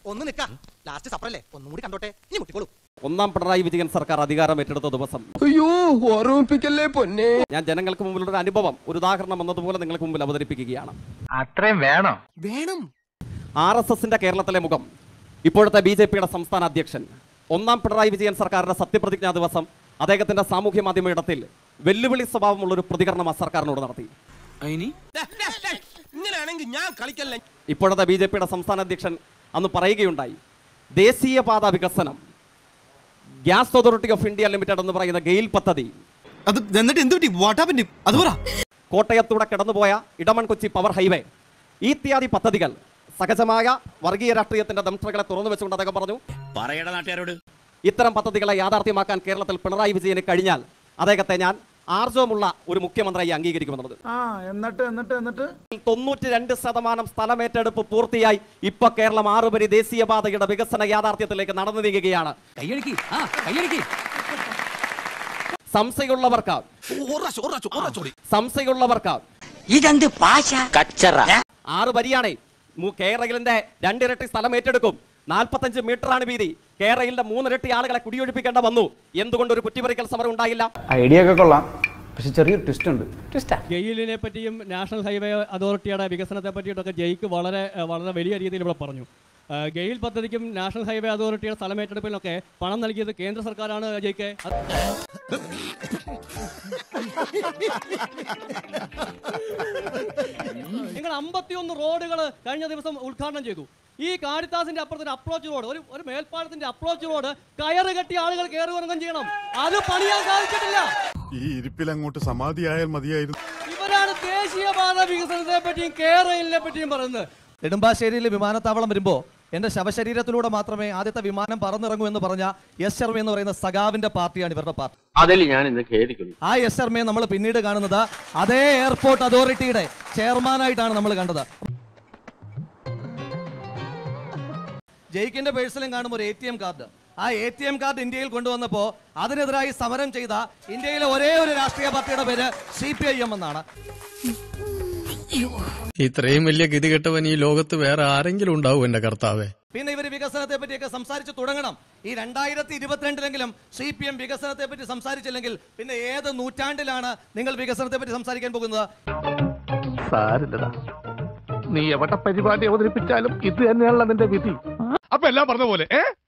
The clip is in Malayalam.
ഒന്ന് നിക്കാം ലാസ്റ്റ് സപ്പറല്ലേ ഒന്നും കൂടി കണ്ടോട്ടെ ഇനി മുട്ടിക്കോളൂ ഒന്നാം പിണറായി വിജയൻ സർക്കാർ അധികാരം ഏറ്റെടുത്ത ദിവസം അയ്യോ ഓർമ്മിപ്പിക്കല്ലേ പൊന്നെ ഞാൻ ജനങ്ങൾക്ക് മുമ്പിലുള്ള ഒരു അനുഭവം ഒരു ഉദാഹരണം എന്നതുപോലെ നിങ്ങൾക്ക് മുമ്പിൽ അവതരിപ്പിക്കുകയാണ് അത്രയും വേണോ വേണം ആർ എസ് എസിന്റെ കേരളത്തിലെ മുഖം ഇപ്പോഴത്തെ ബി ജെ പിയുടെ സംസ്ഥാന അധ്യക്ഷൻ ഒന്നാം പിണറായി വിജയൻ സർക്കാരിന്റെ സത്യപ്രതിജ്ഞാ ദിവസം അദ്ദേഹത്തിന്റെ സാമൂഹ്യ മാധ്യമ ഇടത്തിൽ വെല്ലുവിളി സ്വഭാവമുള്ള ഒരു പ്രതികരണം ആ സർക്കാരിനോട് നടത്തി ഇങ്ങനെയാണെങ്കിൽ ഞാൻ കളിക്കല്ല ഇപ്പോഴത്തെ ബി ജെ പിയുടെ സംസ്ഥാന അധ്യക്ഷൻ അന്ന് പറയുകയുണ്ടായി ദേശീയപാത വികസനം gas authority of India limited എന്ന് പറയുന്ന ഗെയിൽ പദ്ധതി അത് എന്നിട്ട് എന്ത് പറ്റി വാട്ടാപ്പറ്റി അത് പറ കോട്ടയത്തൂടെ കടന്നുപോയ ഇടമൺ കൊച്ചി പവർ ഹൈവേ ഈ ഇത്യാദി പദ്ധതികൾ സഹജമായ വർഗീയ രാഷ്ട്രീയത്തിന്റെ ദംഷ്ട്രകളെ തുറന്നു വെച്ചുകൊണ്ട് അദ്ദേഹം പറഞ്ഞു പറയട നാട്ടുകാരോട് ഇത്തരം പദ്ധതികളെ യാഥാർത്ഥ്യമാക്കാൻ കേരളത്തിൽ പിണറായി വിജയന് കഴിഞ്ഞാൽ അദ്ദേഹത്തെ ഞാൻ ആർജവമുള്ള ഒരു മുഖ്യമന്ത്രിയായി അംഗീകരിക്കുമെന്നത് എന്നിട്ട് എന്നിട്ട് എന്നിട്ട് തൊണ്ണൂറ്റി രണ്ട് ശതമാനം സ്ഥലമേറ്റെടുപ്പ് പൂർത്തിയായി ഇപ്പൊ കേരളം ആറുപരി ദേശീയപാതയുടെ വികസന യാഥാർത്ഥ്യത്തിലേക്ക് നടന്നു നീങ്ങുകയാണ് സംശയമുള്ളവർക്ക് സംശയമുള്ളവർക്ക് ഇതെന്ത് പാശ കച്ചറ ആറ് വരിയാണേ മു- കേരളിന്റെ രണ്ടിരട്ടി സ്ഥലം ഏറ്റെടുക്കും നാൽപ്പത്തഞ്ച് മീറ്ററാണ് വീതി കേരളിന്റെ മൂന്നിരട്ടി ആളുകളെ കുടിയൊഴിപ്പിക്കേണ്ട വന്നു എന്തുകൊണ്ട് ഒരു കുറ്റിപ്പറിക്കൽ സമരം ഉണ്ടായില്ല ഐഡിയ ഒക്കെ കൊള്ളാം പക്ഷെ ചെറിയൊരു ട്വിസ്റ്റ് ഉണ്ട് ഗെയിലിനെ പറ്റിയും നാഷണൽ ഹൈവേ അതോറിറ്റിയുടെ വികസനത്തെ പറ്റിയിട്ടൊക്കെ ജയ്ക്ക് വളരെ ഏഹ്, വളരെ വലിയ രീതിയിൽ ഇവിടെ പറഞ്ഞു ഏഹ്, ഗെയിൽ പദ്ധതിക്കും നാഷണൽ ഹൈവേ അതോറിറ്റിയുടെ സ്ഥലമേറ്റെടുപ്പിനൊക്കെ പണം നൽകിയത് കേന്ദ്ര സർക്കാരാണ് ജയ്ക്ക് നിങ്ങൾ അമ്പത്തിയൊന്ന് റോഡുകൾ കഴിഞ്ഞ ദിവസം ഉദ്ഘാടനം ചെയ്തു ഈ കാരിത്താസിന്റെ അപ്പുറത്തൊരു അപ്രോച്ച് റോഡ് ഒരു ഒരു മേൽപ്പാലത്തിന്റെ അപ്രോച്ച് റോഡ് കയറ് കെട്ടി ആളുകൾ കയറി ഇറങ്ങുകയും ചെയ്യണം അത് പണിയാൻ സാധിച്ചിട്ടില്ല ഈ ഇരിപ്പിൽ അങ്ങോട്ട് സമാധിയായാൽ മതിയായിരുന്നു ഇവരാണ് ദേശീയപാത വികസനത്തെ പറ്റിയും കേരളിനെ പറ്റിയും പറയുന്നത് നെടുമ്പാശ്ശേരിയിൽ വിമാനത്താവളം വരുമ്പോൾ എന്റെ ശവശരീരത്തിലൂടെ മാത്രമേ ആദ്യത്തെ വിമാനം പറന്നിറങ്ങൂ എന്ന് പറഞ്ഞ എസ് ശർമ്മ എന്ന് പറയുന്ന സഖാവിന്റെ പാർട്ടിയാണ് ഇവരുടെ പാർട്ടി അതിൽ ഞാൻ ഇന്ന് ഖേദിക്കുന്നു ആ എസ് ശർമ്മയെ നമ്മൾ പിന്നീട് കാണുന്നത് അതേ എയർപോർട്ട് അതോറിറ്റിയുടെ ചെയർമാനായിട്ടാണ് നമ്മൾ കണ്ടത് ജയിക്കിന്റെ പേഴ്സലും കാണുമ്പോൾ ഒരു എ ടി എം കാർഡ് ആ എ ടി എം കാർഡ് ഇന്ത്യയിൽ കൊണ്ടുവന്നപ്പോൾ അതിനെതിരായി സമരം ചെയ്ത ഇന്ത്യയിലെ ഒരേ ഒരു രാഷ്ട്രീയ പാർട്ടിയുടെ പേര് സി പി ഐ എം എന്നാണ് ഇത്രയും വലിയ ഗതികെട്ടവൻ ഈ ലോകത്ത് വേറെ ആരെങ്കിലും ഉണ്ടാവും എന്റെ കർത്താവേ പിന്നെ ഇവർ വികസനത്തെ പറ്റിയൊക്കെ സംസാരിച്ച് തുടങ്ങണം ഈ രണ്ടായിരത്തി ഇരുപത്തിരണ്ടിലെങ്കിലും സി പി എം വികസനത്തെ പറ്റി സംസാരിച്ചില്ലെങ്കിൽ പിന്നെ ഏത് നൂറ്റാണ്ടിലാണ് നിങ്ങൾ വികസനത്തെ പറ്റി സംസാരിക്കാൻ പോകുന്നത് സാരില്ലടാ നീ എവിടെ പരിപാടി അവതരിപ്പിച്ചാലും ഇത് തന്നെയാണല്ലോ നിന്റെ വിധി അപ്പൊ എല്ലാം പറഞ്ഞ പോലെ ഏ